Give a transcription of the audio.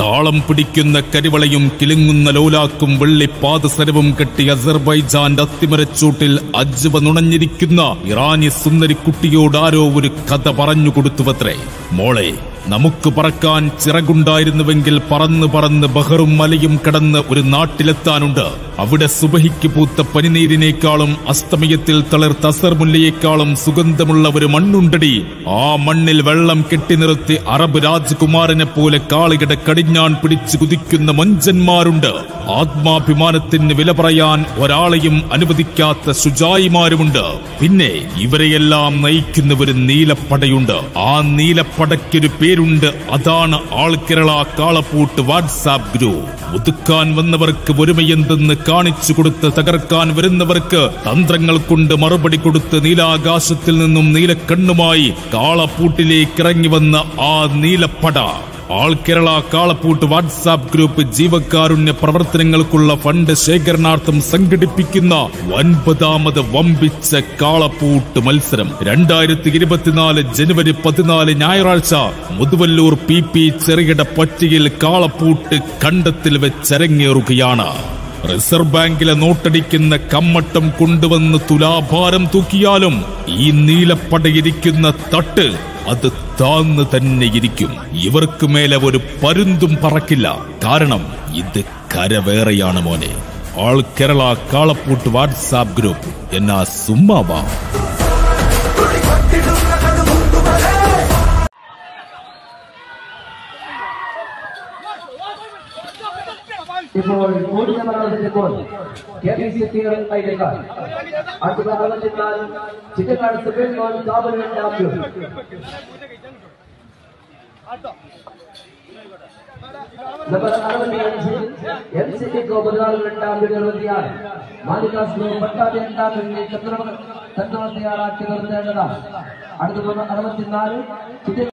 താളം പിടിക്കുന്ന കരിവളയും കിലുങ്ങുന്ന ലോലാക്കും വെള്ളിപ്പാദസരവും കെട്ടി അസർബൈജാന്റെ അത്തിമരച്ചൂട്ടിൽ അജ്വ നുണഞ്ഞിരിക്കുന്ന ഇറാനി സുന്ദരി കുട്ടിയോട് ആരോ ഒരു കഥ പറഞ്ഞു കൊടുത്തുവത്രേ മോളെ നമുക്ക് പറക്കാൻ ചിറകുണ്ടായിരുന്നുവെങ്കിൽ പറന്ന് പറന്ന് ബഹറും മലയും കടന്ന് ഒരു നാട്ടിലെത്താനുണ്ട് അവിടെ സുബഹിക്ക് പൂത്ത പനിനീരിനേക്കാളും അസ്തമയത്തിൽ തളിർത്ത അസർമുല്ലയേക്കാളും സുഗന്ധമുള്ള ഒരു മണ്ണുണ്ടടി ആ മണ്ണിൽ വെള്ളം കെട്ടി നിർത്തി അറബ് രാജകുമാരനെ പോലെ കാളികടെ കടിഞ്ഞാൺ പിടിച്ചു കുതിക്കുന്ന മഞ്ചന്മാരുണ്ട് ആത്മാഭിമാനത്തിന് വില പറയാൻ ഒരാളെയും അനുവദിക്കാത്ത ശുചായിമാരുമുണ്ട് പിന്നെ ഇവരെയെല്ലാം നയിക്കുന്ന ഒരു നീലപ്പടയുണ്ട് ആ നീലപ്പടയ്ക്കൊരു പേരുണ്ട് അതാണ് ആൾ കേരള കാളപ്പൂട്ട് വാട്സാപ്പ് ഗ്രൂപ്പ് ഒതുക്കാൻ വന്നവർക്ക് ഒരുമയെന്തെന്ന് കാണിച്ചു കൊടുത്ത് തകർക്കാൻ വരുന്നവർക്ക് തന്ത്രങ്ങൾ കൊണ്ട് മറുപടി കൊടുത്ത് നീലാകാശത്തിൽ നിന്നും നീലക്കണ്ണുമായി കാളപ്പൂട്ടിലേക്ക് ഇറങ്ങി വന്ന ആ നീലപ്പട ആൾ കേരള കാളപ്പൂട്ട് വാട്സാപ്പ് ഗ്രൂപ്പ് ജീവകാരുണ്യ പ്രവർത്തനങ്ങൾക്കുള്ള ഫണ്ട് ശേഖരണാർത്ഥം സംഘടിപ്പിക്കുന്ന ഒൻപതാമത് വമ്പിച്ച കാളപ്പൂട്ട് മത്സരം രണ്ടായിരത്തി ഇരുപത്തിനാല് ജനുവരി പതിനാല് ഞായറാഴ്ച മുതുവല്ലൂർ പി പി ചെറുകിട പറ്റിയിൽ കാളപ്പൂട്ട് കണ്ടത്തിൽ വെച്ചരങ്ങേറുകയാണ് റിസർവ് ബാങ്കിലെ നോട്ടടിക്കുന്ന കമ്മട്ടം കൊണ്ടുവന്ന് തുലാഭാരം തൂക്കിയാലും ഈ നീലപ്പടയിരിക്കുന്ന തട്ട് അത് താന്ന് തന്നെ ഇരിക്കും ഇവർക്ക് മേലെ ഒരു പരുന്തും പറക്കില്ല കാരണം ഇത് കരവേറെയാണ് മോനെ ആൾ കേരള കാളപ്പൂട്ട് വാട്സാപ്പ് ഗ്രൂപ്പ് എന്നാ സുമ്മാവാ ഇപ്പോൾ ഓടിയ മരണത്തിപ്പോൾ കെ പി സി തീർന്നേക്കാൾ അടുത്ത അറുപത്തിനാല് ചിറ്റക്കാട് സുപ്രീം കോടതി സ്ഥാപനം ഉണ്ടാക്കും നമ്പർ അറുപത്തിയഞ്ച് എം സി ടി പതിനാല് രണ്ടായിരത്തി ഇരുപത്തിയാറ് മാലികാസ് പട്ടാതി രണ്ടായിരത്തി തന്ത്രം തന്ത്രം തയ്യാറാക്കി നിർത്തേണ്ടതാണ് അടുത്ത അറുപത്തിനാല് ചിറ്റ